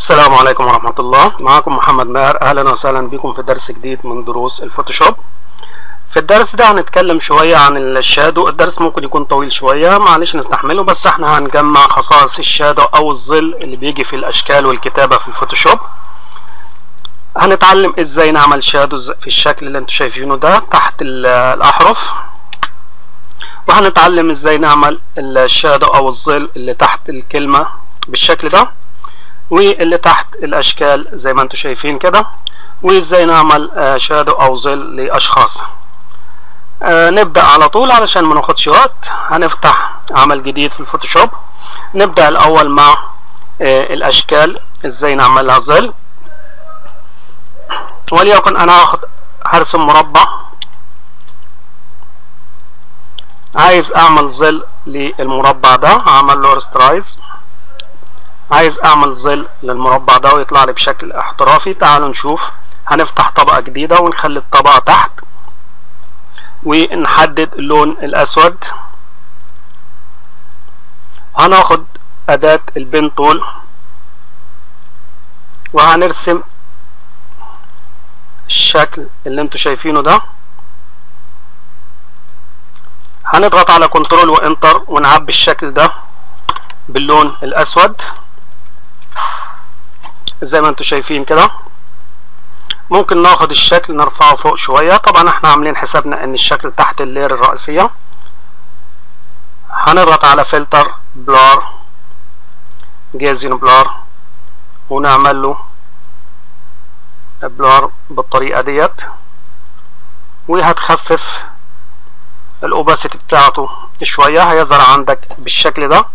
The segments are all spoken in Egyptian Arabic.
السلام عليكم ورحمة الله معكم محمد ماهر أهلا وسهلا بكم في درس جديد من دروس الفوتوشوب في الدرس ده هنتكلم شوية عن الشادو الدرس ممكن يكون طويل شوية معلش نستحمله بس احنا هنجمع خصائص الشادو أو الظل اللي بيجي في الأشكال والكتابة في الفوتوشوب هنتعلم ازاي نعمل شادو في الشكل اللي انتوا شايفينه ده تحت الأحرف وهنتعلم ازاي نعمل الشادو أو الظل اللي تحت الكلمة بالشكل ده واللي تحت الاشكال زي ما انتم شايفين كده وازاي نعمل شادو او ظل لاشخاص آه نبدأ على طول علشان ما ناخدش وقت هنفتح عمل جديد في الفوتوشوب نبدأ الاول مع آه الاشكال ازاي نعملها ظل وليكن انا هاخد هرسم مربع عايز اعمل ظل للمربع ده هعمل له ريسترايز عايز اعمل ظل للمربع ده ويطلع لي بشكل احترافي تعالوا نشوف هنفتح طبقة جديدة ونخلي الطبقة تحت ونحدد اللون الاسود هناخد اداة البين تول وهنرسم الشكل اللي انتوا شايفينه ده هنضغط على كنترول وانتر ونعبي الشكل ده باللون الاسود زي ما انتم شايفين كده ممكن ناخد الشكل نرفعه فوق شوية طبعا احنا عاملين حسابنا ان الشكل تحت اللير الرئيسية هنضغط على فلتر بلار جازين بلار ونعمل له بلار بالطريقة ديت وهتخفف الاوباسيتي بتاعته شوية هيظهر عندك بالشكل ده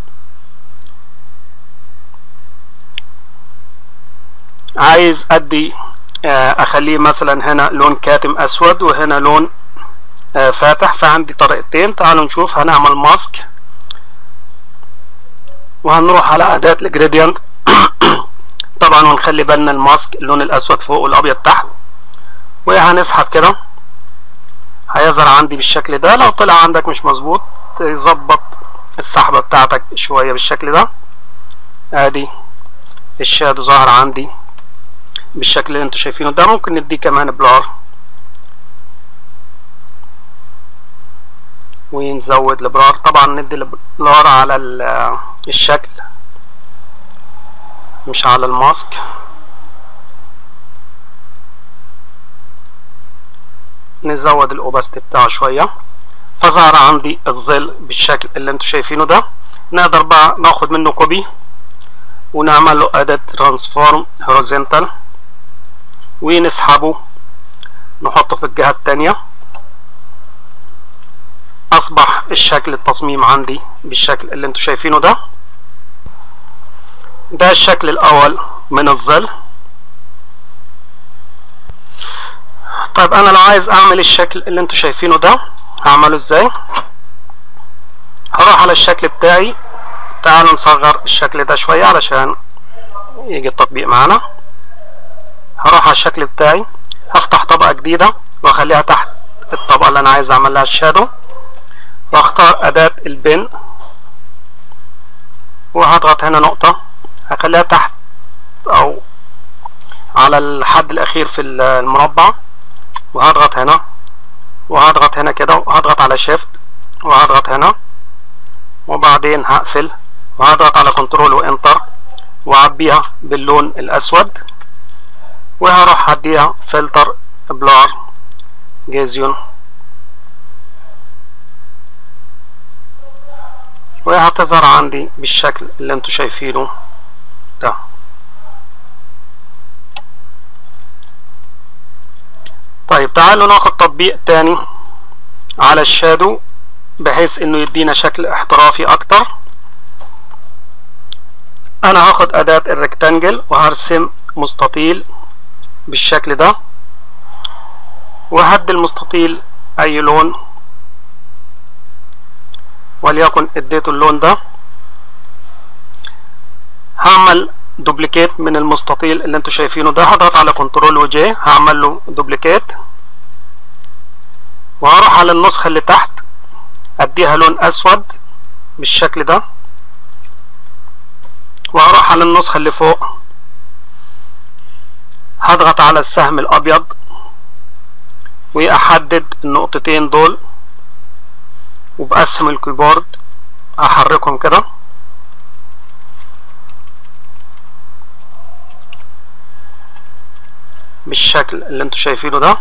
عايز ادي اخليه مثلا هنا لون كاتم اسود وهنا لون فاتح فعندي طريقتين تعالوا نشوف هنعمل ماسك وهنروح على اداة الجريدينت طبعا ونخلي بالنا الماسك اللون الاسود فوق والابيض تحت وهنسحب كده هيظهر عندي بالشكل ده لو طلع عندك مش مظبوط تظبط السحبة بتاعتك شوية بالشكل ده ادي الشادو ظهر عندي بالشكل اللي انتوا شايفينه ده ممكن نديه كمان بلار ونزود البلار طبعا ندي البلار على الشكل مش على الماسك نزود الاوباستي بتاعه شويه فظهر عندي الظل بالشكل اللي انتوا شايفينه ده نقدر بقى ناخد منه كوبي ونعمل له اداة ترانسفورم هوريزونتال ونسحبه نحطه في الجهة التانية اصبح الشكل التصميم عندي بالشكل اللي انتوا شايفينه ده ده الشكل الاول من الظل طيب انا لو عايز اعمل الشكل اللي انتوا شايفينه ده هعمله ازاي هروح على الشكل بتاعي تعالوا نصغر الشكل ده شوية علشان يجي التطبيق معانا هروح على الشكل بتاعي هفتح طبقة جديدة واخليها تحت الطبقة اللي انا عايز اعمل لها الشادو واختار اداة البن وهضغط هنا نقطة هخليها تحت او على الحد الاخير في المربع وهضغط هنا وهضغط هنا كده وهضغط على شيفت وهضغط هنا وبعدين هقفل وهضغط على كنترول وانتر واعبيها باللون الاسود وهروح اديها فلتر بلار جازيون وهتظهر عندي بالشكل اللي انتوا شايفينه ده طيب تعالوا ناخد تطبيق تاني على الشادو بحيث انه يدينا شكل احترافي اكتر انا هاخد اداة الريكتانجل وهرسم مستطيل بالشكل ده وهدي المستطيل اي لون وليكن اديته اللون ده هعمل دوبليكيت من المستطيل اللي انتوا شايفينه ده هضغط على كنترول وجي هعمل له دوبليكيت وهروح على النسخة اللي تحت اديها لون اسود بالشكل ده وهروح على النسخة اللي فوق هضغط على السهم الابيض واحدد النقطتين دول وباسهم الكيبورد احركهم كده بالشكل اللي انتوا شايفينه ده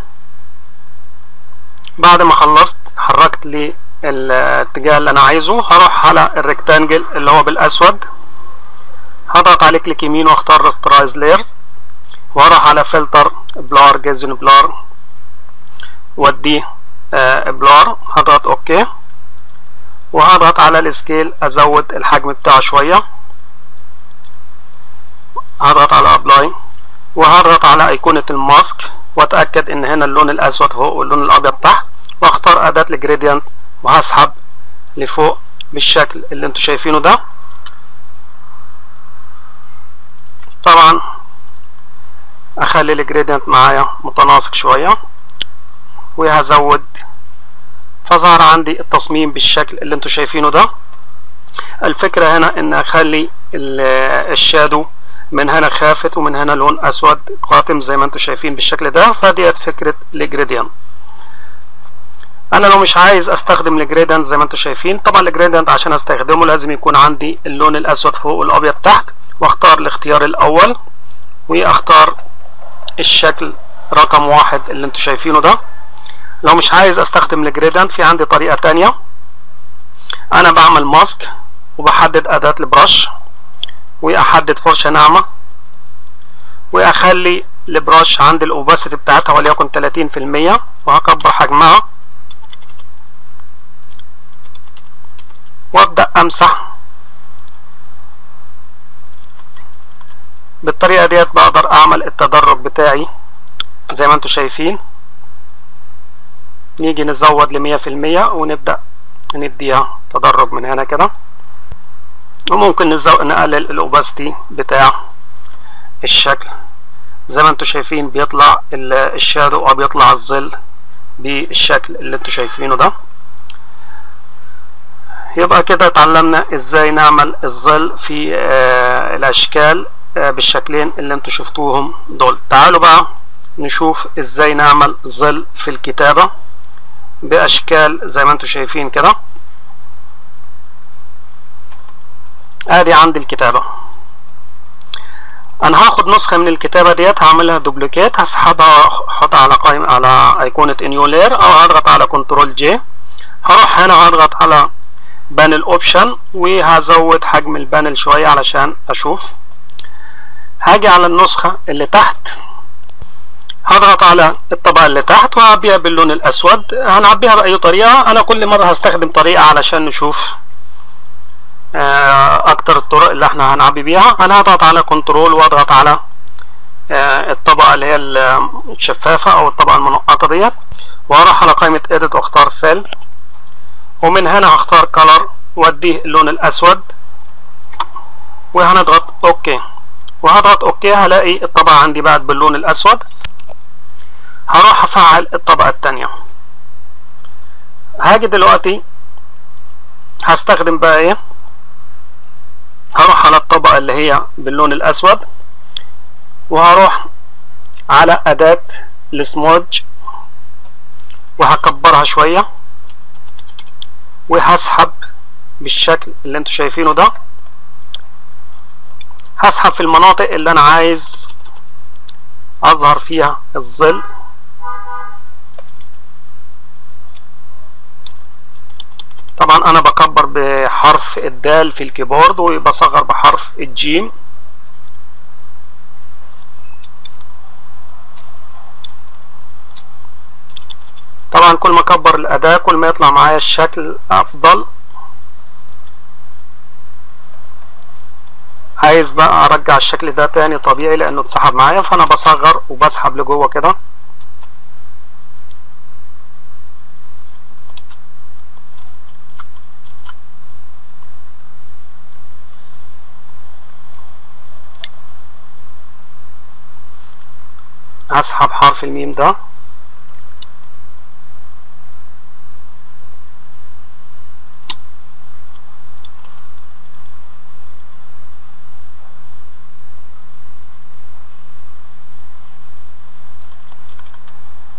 بعد ما خلصت حركت لي الاتجاه اللي انا عايزه هروح على الريكتانجل اللي هو بالاسود هضغط عليه كليك يمين واختار راسترايز لايرز واروح على فلتر بلار جيزن بلار واديه آه بلار هضغط اوكي وهضغط على السكيل ازود الحجم بتاعه شوية هضغط على ابلاي وهضغط على ايقونة الماسك واتأكد ان هنا اللون الاسود فوق واللون الابيض تحت واختار اداة الجريدينت وهسحب لفوق بالشكل اللي انتوا شايفينه ده طبعا اخلي الجريدينت معايا متناسق شوية وهزود فظهر عندي التصميم بالشكل اللي انتوا شايفينه ده الفكرة هنا ان اخلي الشادو من هنا خافت ومن هنا لون اسود قاتم زي ما انتم شايفين بالشكل ده فديت فكرة الجريدينت انا لو مش عايز استخدم الجريدينت زي ما انتم شايفين طبعا الجريدينت عشان استخدمه لازم يكون عندي اللون الاسود فوق والابيض تحت واختار الاختيار الاول واختار الشكل رقم واحد اللي انتم شايفينه ده لو مش عايز استخدم الجريدينت في عندي طريقة تانية انا بعمل ماسك وبحدد اداة البرش واحدد فرشة ناعمة واخلي البرش عند الاوباسيتي بتاعتها وليكن 30% وهكبر حجمها وابدأ امسح بالطريقة ديت بقدر اعمل التدرج بتاعي زي ما انتم شايفين نيجي نزود لمية في المية ونبدأ نديها تدرج من هنا كده وممكن نزود نقلل الاوباستي بتاع الشكل زي ما انتم شايفين بيطلع الشادو او بيطلع الظل بالشكل اللي انتم شايفينه ده يبقى كده اتعلمنا ازاي نعمل الظل في آه الاشكال آه بالشكلين اللي انتم شفتوهم دول تعالوا بقى نشوف ازاي نعمل ظل في الكتابة باشكال زي ما انتم شايفين كده ادي عندي الكتابة انا هاخد نسخة من الكتابة ديت هعملها دوبليكيت هسحبها احطها على قائمة على ايقونة نيو لير او هضغط على كنترول جي هروح هنا هضغط على بانل اوبشن وهزود حجم البانل شوية علشان اشوف هاجي على النسخة اللي تحت هضغط على الطبقة اللي تحت وهعبيها باللون الاسود هنعبيها بأي طريقة انا كل مرة هستخدم طريقة علشان نشوف اكتر الطرق اللي احنا هنعبي بيها انا هضغط على كنترول واضغط على الطبقة اللي هي الشفافة او الطبقة المنقطة ديت واروح على قائمة edit واختار fill ومن هنا هختار color واديه اللون الاسود وهنضغط اوكي وهضغط اوكي هلاقي الطبقة عندي بقت باللون الاسود هروح افعل الطبقة التانية هاجي دلوقتي هستخدم بقى ايه هروح على الطبقة اللي هي باللون الأسود وهروح على أداة السموج وهكبرها شوية وهسحب بالشكل اللي انتوا شايفينه ده هسحب في المناطق اللي انا عايز اظهر فيها الظل طبعا انا بكبر بحرف الدال في الكيبورد وبصغر بحرف الجيم طبعا كل ما اكبر الاداة كل ما يطلع معايا الشكل افضل عايز بقى ارجع الشكل ده تاني طبيعي لانه اتسحب معايا فانا بصغر وبسحب لجوه كده هسحب حرف الميم ده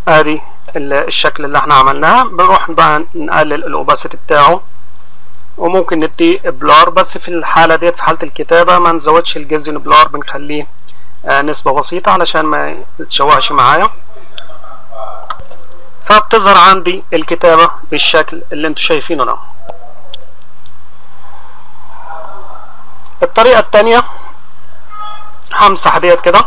ادي الشكل اللي احنا عملناه بنروح بقى نقلل الاوباسيتي بتاعه وممكن ندي بلار بس في الحالة ديت في حالة الكتابة ما نزودش الجزء بلار بنخليه آه نسبة بسيطة علشان ما يتشوهش معايا فبتظهر عندي الكتابة بالشكل اللي انتوا شايفينه ده الطريقة التانية همسح ديت كده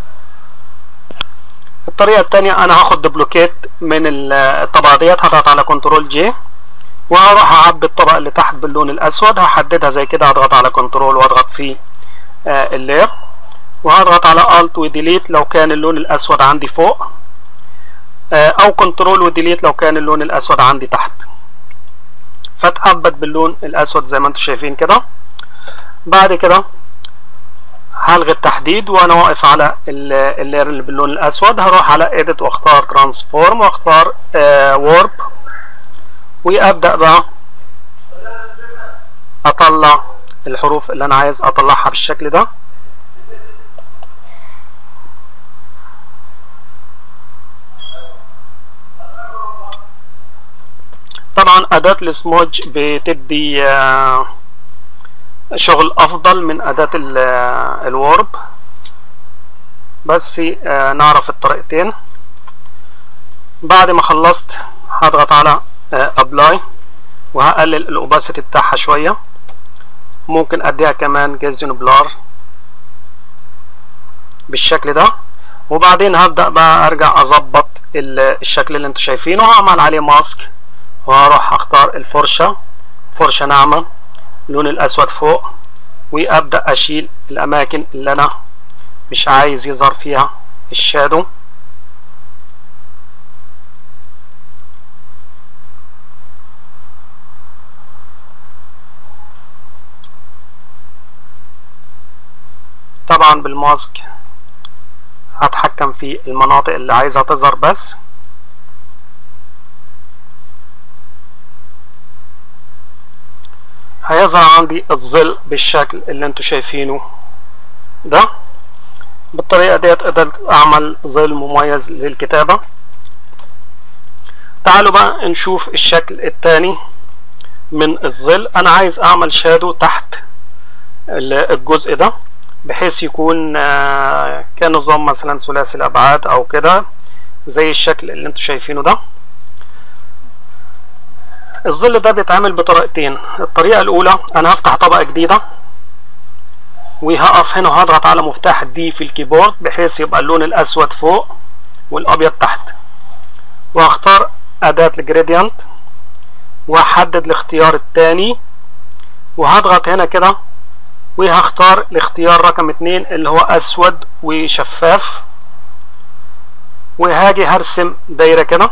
الطريقة التانية انا هاخد دبلوكيت من الطبقة ديت هضغط على كنترول جي وهروح اعبي الطبقة اللي تحت باللون الاسود هحددها زي كده هضغط على كنترول واضغط في آه اللير وهضغط على الت وديليت لو كان اللون الاسود عندي فوق آه او كنترول وديليت لو كان اللون الاسود عندي تحت فتعبد باللون الاسود زي ما انتم شايفين كده بعد كده هلغي التحديد وانا واقف على اللير اللي باللون الاسود هروح على edit واختار ترانسفورم واختار وورب وابدا بقى اطلع الحروف اللي انا عايز اطلعها بالشكل ده طبعا اداة السموج بتدي شغل افضل من اداة الورب بس نعرف الطريقتين بعد ما خلصت هضغط على ابلاي وهقلل الاوباسيتي بتاعها شويه ممكن اديها كمان جازون بلار بالشكل ده وبعدين هبدا بقى ارجع اظبط الشكل اللي انتوا شايفينه هعمل عليه ماسك وهروح اختار الفرشه فرشه ناعمه اللون الاسود فوق وابدا اشيل الاماكن اللي انا مش عايز يظهر فيها الشادو طبعا بالماسك هتحكم في المناطق اللي عايزها تظهر بس هيظهر عندي الظل بالشكل اللي انتوا شايفينه ده بالطريقة ديت قدرت اعمل ظل مميز للكتابة تعالوا بقى نشوف الشكل التاني من الظل انا عايز اعمل شادو تحت الجزء ده بحيث يكون كنظام مثلا ثلاثي الابعاد او كده زي الشكل اللي انتوا شايفينه ده الظل ده بيتعمل بطريقتين الطريقة الأولى أنا هفتح طبقة جديدة وهقف هنا وهضغط على مفتاح دي في الكيبورد بحيث يبقى اللون الأسود فوق والأبيض تحت وهختار أداة الجريدينت وهحدد الاختيار التاني وهضغط هنا كده وهختار الاختيار رقم اتنين اللي هو أسود وشفاف وهاجي هرسم دايرة كده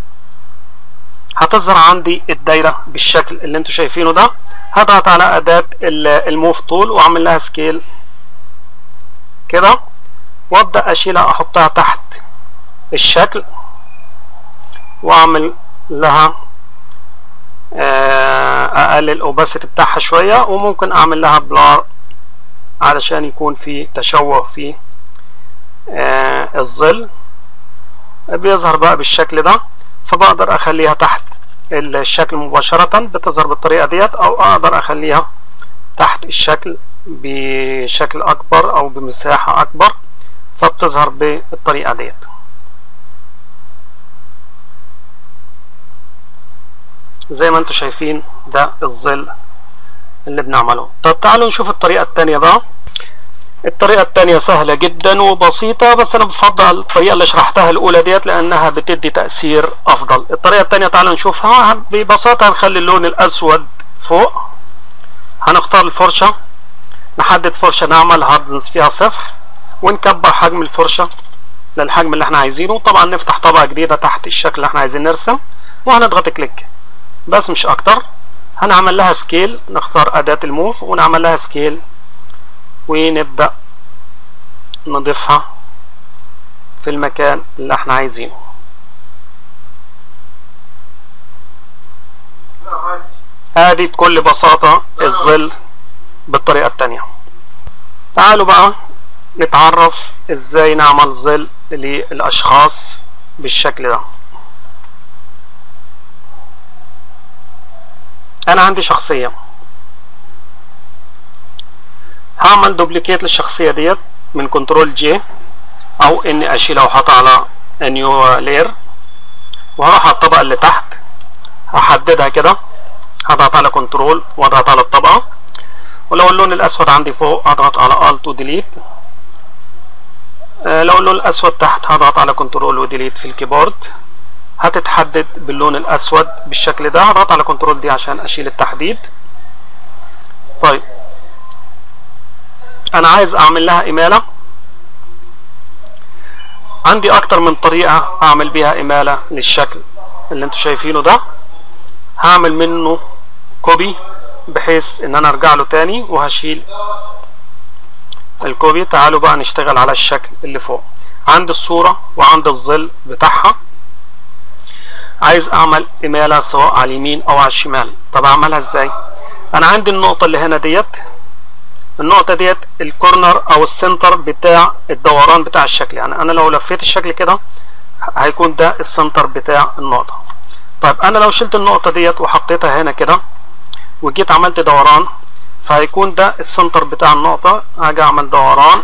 هتظهر عندي الدايرة بالشكل اللي انتوا شايفينه ده هضغط على أداة الموف طول وأعمل لها سكيل كده وأبدأ أشيلها أحطها تحت الشكل وأعمل لها أقلل الأوباسيتي بتاعها شوية وممكن أعمل لها بلار علشان يكون في تشوه في الظل بيظهر بقى بالشكل ده فبقدر اخليها تحت الشكل مباشرة بتظهر بالطريقة ديت او اقدر اخليها تحت الشكل بشكل اكبر او بمساحة اكبر فبتظهر بالطريقة ديت زي ما انتم شايفين ده الظل اللي بنعمله طب تعالوا نشوف الطريقة التانية بقى الطريقة التانية سهلة جدا وبسيطة بس أنا بفضل الطريقة اللي شرحتها الأولى ديت لأنها بتدي تأثير أفضل الطريقة التانية تعالوا نشوفها ببساطة هنخلي اللون الأسود فوق هنختار الفرشة نحدد فرشة ناعمة الهاردنس فيها صفر ونكبر حجم الفرشة للحجم اللي احنا عايزينه طبعا نفتح طبقة جديدة تحت الشكل اللي احنا عايزين نرسم وهنضغط كليك بس مش أكتر هنعمل لها سكيل نختار أداة الموف ونعمل لها سكيل ونبدأ نضيفها في المكان اللي احنا عايزينه ادي بكل بساطة الظل بالطريقة التانية تعالوا بقى نتعرف ازاي نعمل ظل للاشخاص بالشكل ده انا عندي شخصية هعمل دوبليكيت للشخصية ديت من كنترول جي او اني اشيلها واحطها على نيو لير وهروح على الطبقة اللي تحت هحددها كده هضغط على كنترول واضغط على الطبقة ولو اللون الاسود عندي فوق هضغط على الت وديليت آه لو اللون الاسود تحت هضغط على كنترول وديليت في الكيبورد هتتحدد باللون الاسود بالشكل ده هضغط على كنترول دي عشان اشيل التحديد طيب انا عايز اعمل لها امالة عندي اكتر من طريقة اعمل بيها امالة للشكل اللي انتوا شايفينه ده هعمل منه كوبي بحيث ان انا ارجع له تاني وهشيل الكوبي تعالوا بقى نشتغل على الشكل اللي فوق عندي الصورة وعندي الظل بتاعها عايز اعمل امالة سواء على اليمين او على الشمال طب اعملها ازاي انا عندي النقطة اللي هنا ديت النقطة ديت الكورنر او السنتر بتاع الدوران بتاع الشكل يعني انا لو لفيت الشكل كده هيكون ده السنتر بتاع النقطة طيب انا لو شلت النقطة ديت وحطيتها هنا كده وجيت عملت دوران فهيكون ده السنتر بتاع النقطة هاجي اعمل دوران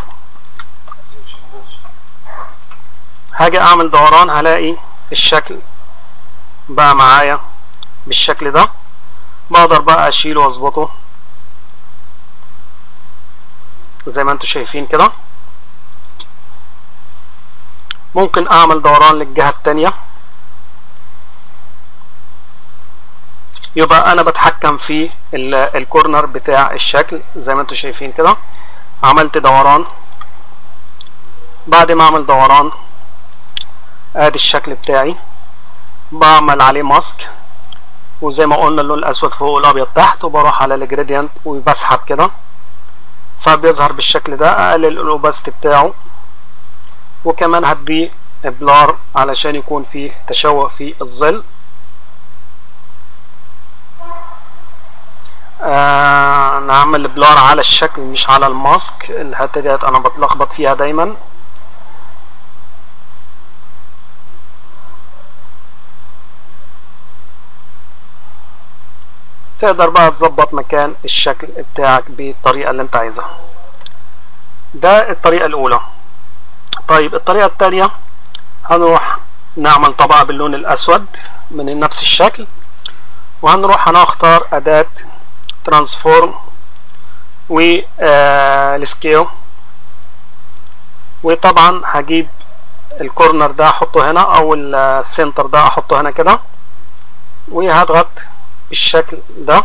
هاجي اعمل دوران هلاقي الشكل بقى معايا بالشكل ده بقدر بقى اشيله واظبطه زي ما انتم شايفين كده ممكن اعمل دوران للجهة التانية يبقى انا بتحكم في الكورنر بتاع الشكل زي ما انتم شايفين كده عملت دوران بعد ما اعمل دوران ادي الشكل بتاعي بعمل عليه ماسك وزي ما قلنا اللون الاسود فوق والابيض تحت وبروح على الجريدينت وبسحب كده فبيظهر بالشكل ده اقلل الاوباستي بتاعه وكمان هديه بلار علشان يكون فيه تشوه في الظل آه نعمل بلار على الشكل مش على الماسك الحته ديت انا بتلخبط فيها دايما تقدر بقى تظبط مكان الشكل بتاعك بالطريقة اللي انت عايزها ده الطريقة الاولى طيب الطريقة التانية هنروح نعمل طبقة باللون الاسود من نفس الشكل وهنروح هنختار اداة ترانسفورم والسكيل وطبعا هجيب الكورنر ده احطه هنا او السنتر ده احطه هنا كده وهضغط بالشكل ده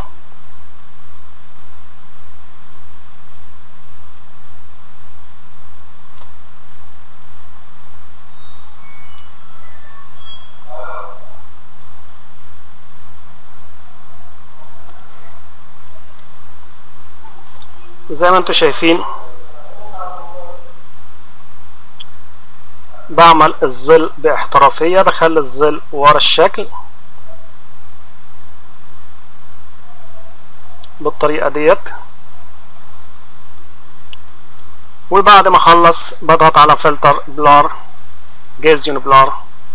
زي ما انتم شايفين بعمل الظل باحترافية بخلي الظل ورا الشكل بالطريقة ديت وبعد ما اخلص بضغط على فلتر بلار جيزجن بلار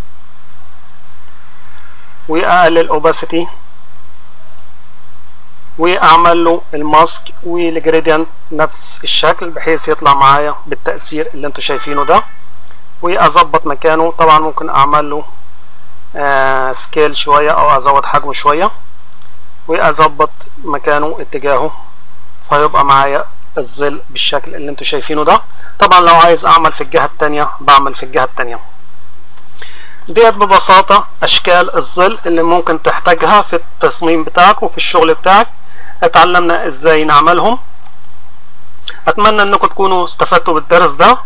واقلل اوباسيتي واعمل له الماسك والجريدينت نفس الشكل بحيث يطلع معايا بالتأثير اللي انتوا شايفينه ده واظبط مكانه طبعا ممكن اعمل له آه سكيل شوية او ازود حجمه شوية واظبط مكانه اتجاهه فيبقى معايا الظل بالشكل اللي انتوا شايفينه ده طبعا لو عايز اعمل في الجهة التانية بعمل في الجهة التانية ديت ببساطة اشكال الظل اللي ممكن تحتاجها في التصميم بتاعك وفي الشغل بتاعك اتعلمنا ازاي نعملهم اتمنى انكم تكونوا استفدتوا بالدرس ده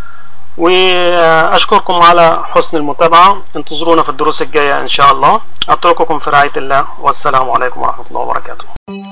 واشكركم على حسن المتابعة انتظرونا في الدروس الجاية ان شاء الله اترككم في رعاية الله والسلام عليكم ورحمة الله وبركاته